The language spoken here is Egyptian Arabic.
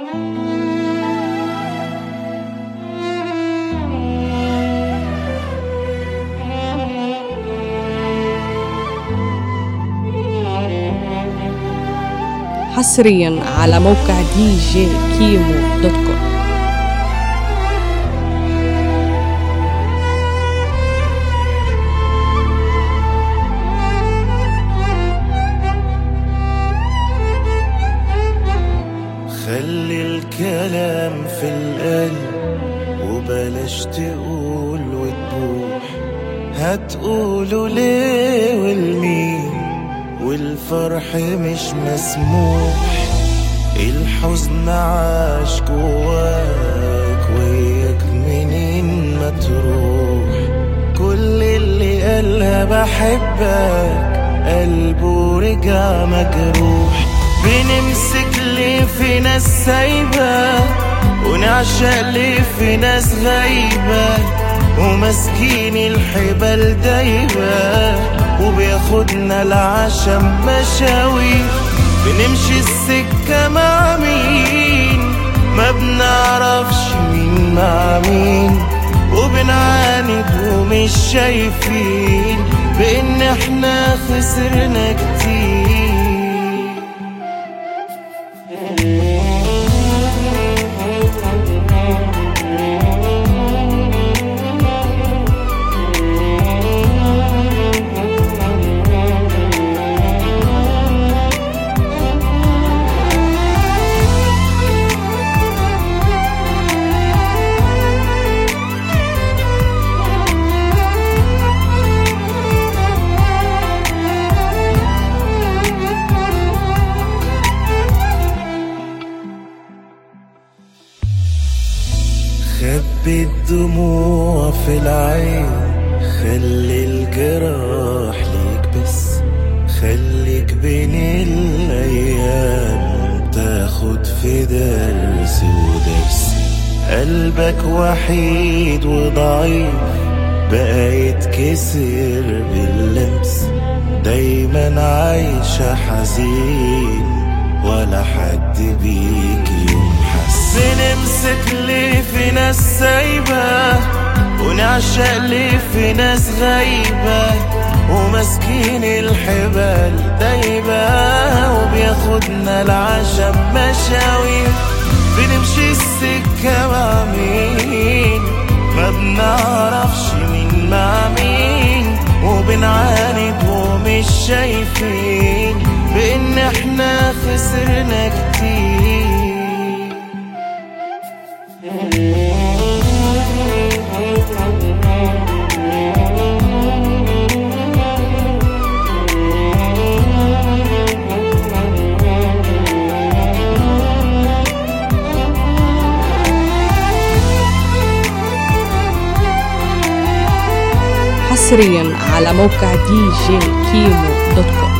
حصريا على موقع دي جي كيمو دوت كوم خلي الكلام في القلب وبلاش تقول وتبوح هتقولوا ليه والمين والفرح مش مسموح الحزن عاش جواك وياك منين ما تروح كل اللي قالها بحبك قلبه رجع مجروح بنمسك ليه في ناس سايبة ونعشق ليه في ناس غايبة وماسكين الحبال دايبة وبياخدنا العشم مشاوي بنمشي السكة مع مين ما بنعرفش مين مع مين وبنعاند ومش شايفين بإن احنا خسرنا كتير خبي الدموع في العين خلي الجراح ليك بس خليك بين الايام تاخد في درس ودرس قلبك وحيد وضعيف بقى يتكسر باللمس دايما عايشة حزين ولا حد بيك يوم حس بنمسك ليه في ناس سايبة ونعشق ليه في ناس غايبة وماسكين الحبال دايبة وبياخدنا العشم مشاوي بنمشي السكة مع مين ما بنعرفش مين مع مين وبنعاند ومش شايفين بإن احنا خسرنا كتير حصريا على موقع دي جي كيمو دوت كوم